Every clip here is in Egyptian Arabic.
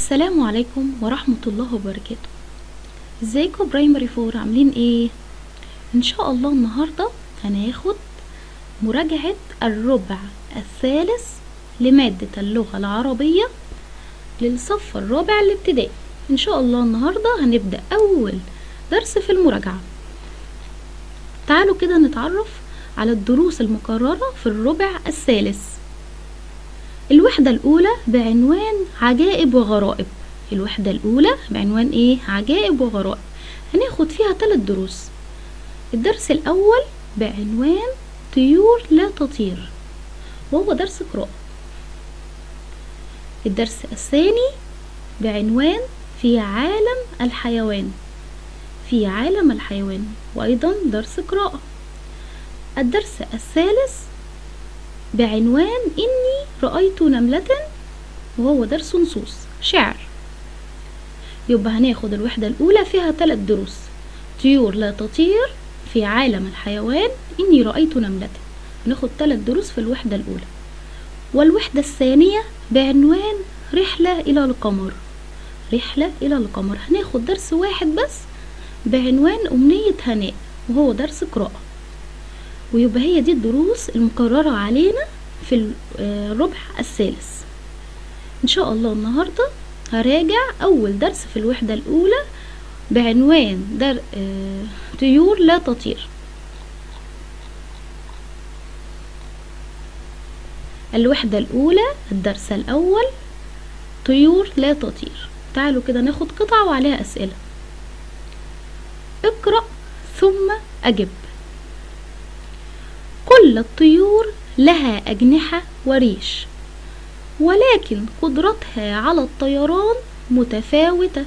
السلام عليكم ورحمة الله وبركاته ازيكم برايمري فور عاملين ايه ان شاء الله النهاردة هناخد مراجعة الربع الثالث لمادة اللغة العربية للصف الرابع الابتدائي ان شاء الله النهاردة هنبدأ اول درس في المراجعة تعالوا كده نتعرف على الدروس المكررة في الربع الثالث الوحدة الأولى بعنوان عجائب وغرائب الوحدة الأولى بعنوان إيه؟ عجائب وغرائب هناخد فيها ثلاث دروس الدرس الأول بعنوان طيور لا تطير وهو درس قراءة الدرس الثاني بعنوان في عالم الحيوان في عالم الحيوان وأيضا درس قراءة الدرس الثالث بعنوان إني رأيت نملة وهو درس نصوص شعر يبقى هناخد الوحدة الأولى فيها ثلاث دروس طيور لا تطير في عالم الحيوان إني رأيت نملة هناخد ثلاث دروس في الوحدة الأولى والوحدة الثانية بعنوان رحلة إلى القمر رحلة إلى القمر هناخد درس واحد بس بعنوان أمنية هناء وهو درس قراءة ويبقى هي دي الدروس المكررة علينا في الربع الثالث ان شاء الله النهاردة هراجع اول درس في الوحدة الاولى بعنوان در... آه... طيور لا تطير الوحدة الاولى الدرس الاول طيور لا تطير تعالوا كده ناخد قطعة وعليها اسئلة اقرأ ثم اجب كل الطيور لها أجنحة وريش ولكن قدرتها على الطيران متفاوتة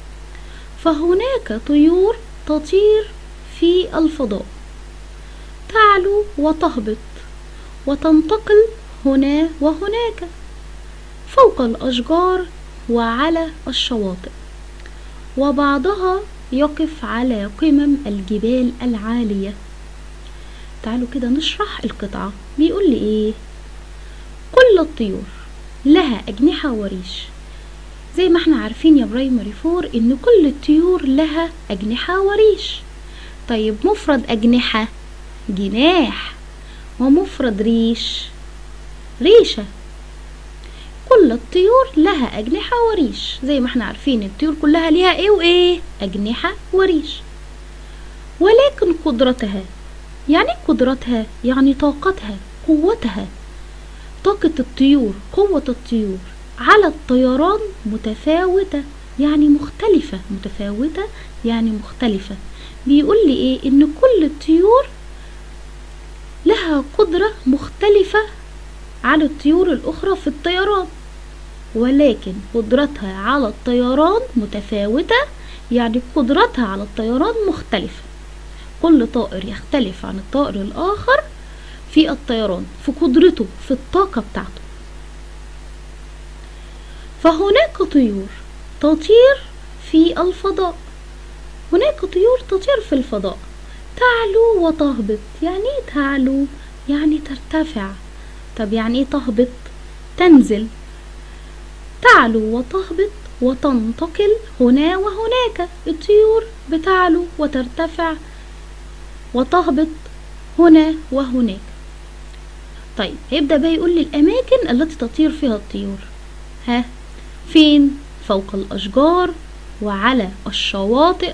فهناك طيور تطير في الفضاء تعلو وتهبط وتنتقل هنا وهناك فوق الأشجار وعلى الشواطئ وبعضها يقف على قمم الجبال العاليه تعالوا كده نشرح القطعة بيقول لي ايه كل الطيور لها أجنحة وريش زي ما احنا عارفين يا برايمري فور ان كل الطيور لها أجنحة وريش طيب مفرد أجنحة جناح ومفرد ريش ريشة كل الطيور لها أجنحة وريش زي ما احنا عارفين الطيور كلها ليها ايه وايه أجنحة وريش ولكن قدرتها يعني قدرتها يعني طاقتها قوتها طاقة الطيور قوة الطيور على الطيران متفاوتة يعني مختلفة متفاوتة يعني مختلفة بيقول لي ايه ان كل الطيور لها قدرة مختلفة عن الطيور الاخرى في الطيران ولكن قدرتها على الطيران متفاوتة يعني قدرتها على الطيران مختلفة كل طائر يختلف عن الطائر الآخر في الطيران في قدرته في الطاقة بتاعته فهناك طيور تطير في الفضاء هناك طيور تطير في الفضاء تعلو وتهبط يعني ايه تعلو يعني ترتفع طب يعني ايه تهبط تنزل تعلو وتهبط وتنتقل هنا وهناك الطيور بتعلو وترتفع وتهبط هنا وهناك طيب هيبدأ بقى يقول لي الأماكن التي تطير فيها الطيور ها فين فوق الأشجار وعلى الشواطئ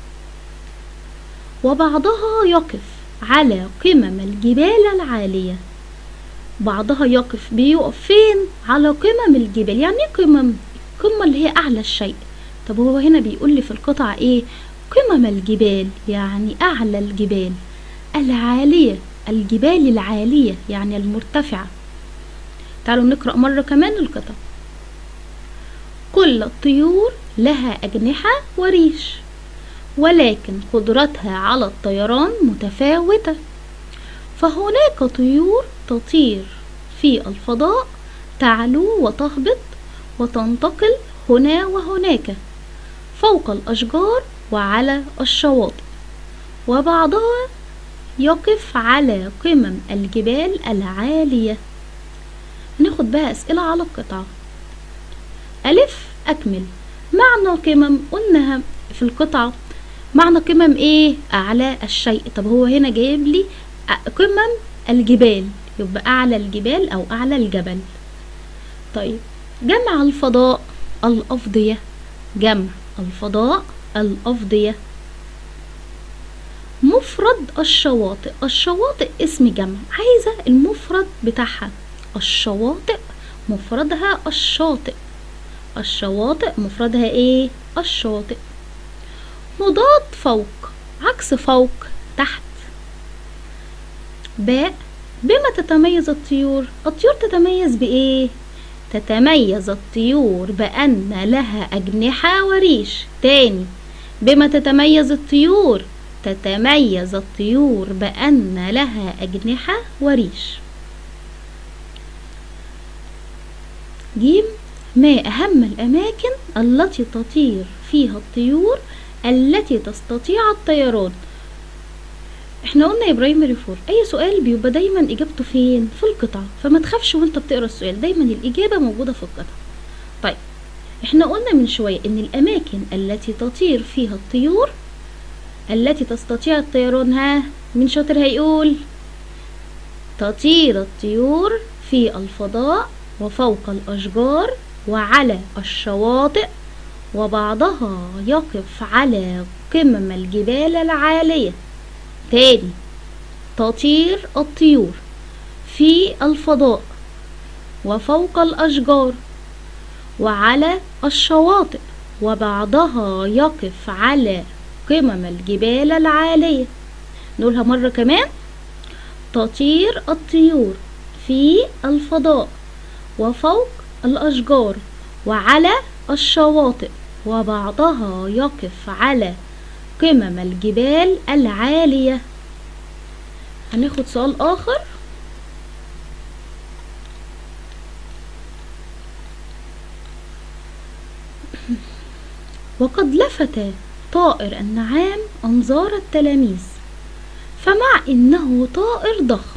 وبعضها يقف على قمم الجبال العالية بعضها يقف بيقف فين على قمم الجبال يعني ايه قمم القمة اللي هي أعلى الشيء طب هو هنا بيقول لي في القطعة ايه قمم الجبال يعني أعلى الجبال العالية الجبال العالية يعني المرتفعة تعالوا نقرأ مرة كمان القطع كل الطيور لها أجنحة وريش ولكن قدرتها على الطيران متفاوتة فهناك طيور تطير في الفضاء تعلو وتهبط وتنتقل هنا وهناك فوق الأشجار وعلى الشواطئ وبعضها يقف على قمم الجبال العالية ناخد بقى أسئلة على القطعة ألف أكمل معنى قمم قلنا في القطعة معنى قمم ايه أعلى الشيء طب هو هنا جايب لي قمم الجبال يبقى أعلى الجبال أو أعلى الجبل طيب جمع الفضاء الأفضية جمع الفضاء الأفضية مفرد الشواطئ الشواطئ اسم جمع عايزة المفرد بتاعها الشواطئ مفردها الشاطئ الشواطئ مفردها ايه الشاطئ مضاد فوق عكس فوق تحت باء بما تتميز الطيور الطيور تتميز بايه تتميز الطيور بأن لها أجنحة وريش تاني بما تتميز الطيور تتميز الطيور بأن لها أجنحة وريش جيم ما أهم الأماكن التي تطير فيها الطيور التي تستطيع الطيران احنا قلنا يا برايمري فور اي سؤال بيبقى دايما اجابته فين في القطعه فما تخافش وانت بتقرا السؤال دايما الاجابه موجوده في القطعه طيب احنا قلنا من شويه ان الاماكن التي تطير فيها الطيور التي تستطيع الطيران ها من شاطر هيقول تطير الطيور في الفضاء وفوق الاشجار وعلى الشواطئ وبعضها يقف على قمم الجبال العاليه تاني تطير الطيور في الفضاء وفوق الأشجار وعلى الشواطئ وبعضها يقف على قمم الجبال العالية نقولها مرة كمان تطير الطيور في الفضاء وفوق الأشجار وعلى الشواطئ وبعضها يقف على قمم الجبال العالية هناخد سؤال آخر وقد لفت طائر النعام أنظار التلاميذ فمع إنه طائر ضخم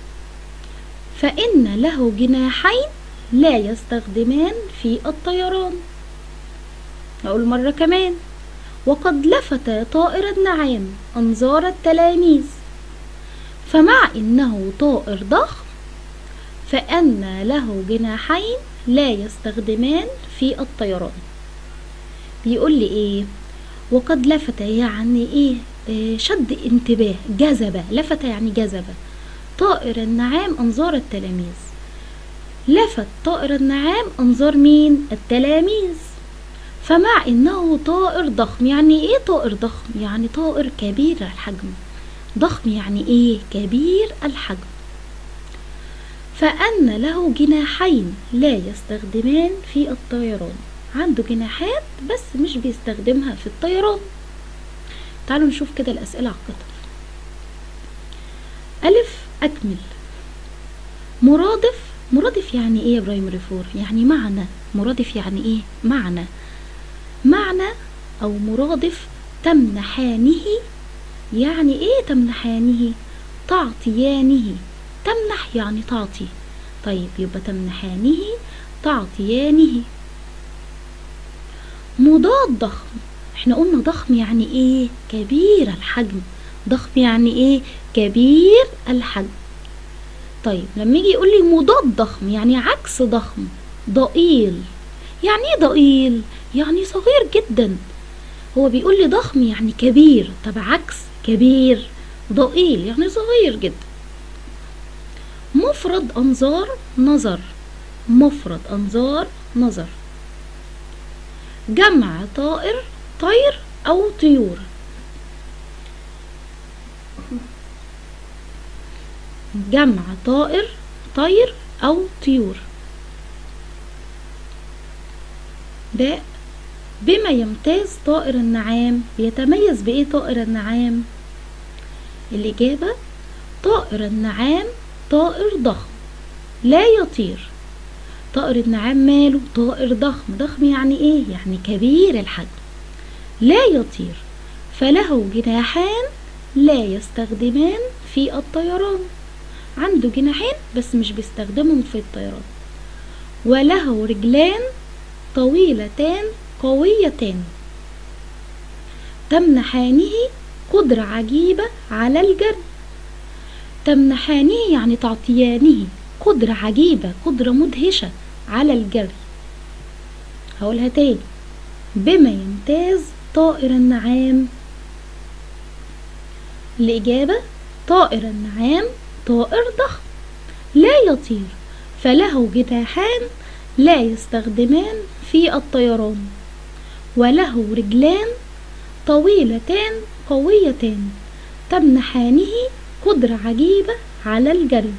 فإن له جناحين لا يستخدمان في الطيران أقول مرة كمان وقد لفت طائر النعام أنظار التلاميذ فمع إنه طائر ضخم فأن له جناحين لا يستخدمان في الطيران بيقول لي إيه وقد لفت يعني إيه آه شد انتباه جذب لفت يعني جذب طائر النعام أنظار التلاميذ لفت طائر النعام أنظار مين التلاميذ فمع انه طائر ضخم يعني ايه طائر ضخم يعني طائر كبير الحجم ضخم يعني ايه كبير الحجم فان له جناحين لا يستخدمان في الطيران عنده جناحات بس مش بيستخدمها في الطيران تعالوا نشوف كده الاسئله على القطر الف اكمل مرادف مرادف يعني ايه يا برايمري فور يعني معنى مرادف يعني ايه معنى معنى أو مرادف تمنحانه يعني إيه تمنحانه تعطيانه تمنح يعني تعطي طيب يبقى تمنحانه تعطيانه مضاد ضخم احنا قلنا ضخم يعني ايه كبير الحجم ضخم يعني ايه كبير الحجم طيب لما يجي يقول لي مضاد ضخم يعني عكس ضخم ضئيل يعني ايه ضئيل يعني صغير جدا هو بيقول لي ضخم يعني كبير طب عكس كبير ضئيل يعني صغير جدا مفرد أنظار نظر مفرد أنظار نظر جمع طائر طير أو طيور جمع طائر طير أو طيور باء بما يمتاز طائر النعام بيتميز بإيه طائر النعام الإجابة طائر النعام طائر ضخم لا يطير طائر النعام ماله طائر ضخم ضخم يعني ايه يعني كبير الحجم لا يطير فله جناحان لا يستخدمان في الطيران عنده جناحين بس مش بيستخدمهم في الطيران وله رجلان طويلتان قويتان تمنحانه قدرة عجيبة على الجري تمنحانه يعني تعطيانه قدرة عجيبة قدرة مدهشة على الجري هقولها تاني بما يمتاز طائر النعام الإجابة طائر النعام طائر ضخم لا يطير فله جناحان لا يستخدمان في الطيران وله رجلان طويلتان قويتان تمنحانه قدرة عجيبة على الجري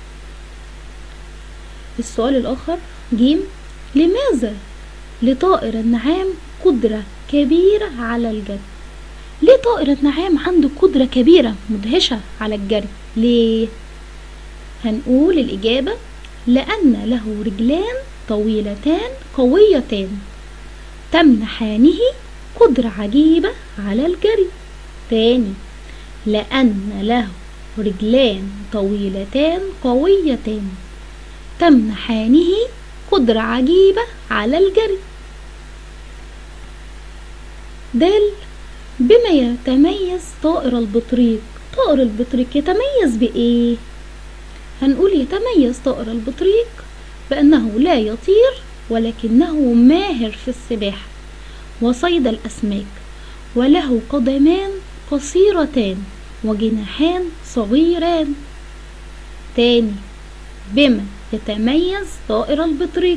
السؤال الآخر جيم لماذا لطائر النعام قدرة كبيرة على الجري ليه طائر النعام عنده قدرة كبيرة مدهشة على الجري ليه هنقول الإجابة لأن له رجلان طويلتان قويتان تمنحانه قدرة عجيبة على الجري تاني لأن له رجلان طويلتان قويتان تمنحانه قدرة عجيبة على الجري دال بما يتميز طائر البطريق طائر البطريق يتميز بإيه؟ هنقول يتميز طائر البطريق بأنه لا يطير ولكنه ماهر في السباحة وصيد الأسماك وله قدمان قصيرتان وجناحان صغيران تاني بما يتميز طائر البطريق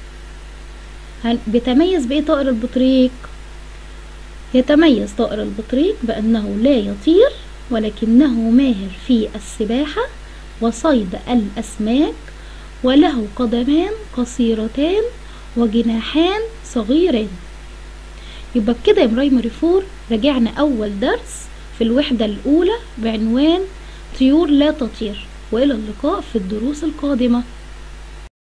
بيتميز بإيه طائر البطريق يتميز طائر البطريق بأنه لا يطير ولكنه ماهر في السباحة وصيد الأسماك وله قدمان قصيرتان وجناحان صغيران يبقى بكده يا برايمري فور رجعنا أول درس في الوحدة الأولى بعنوان طيور لا تطير وإلى اللقاء في الدروس القادمة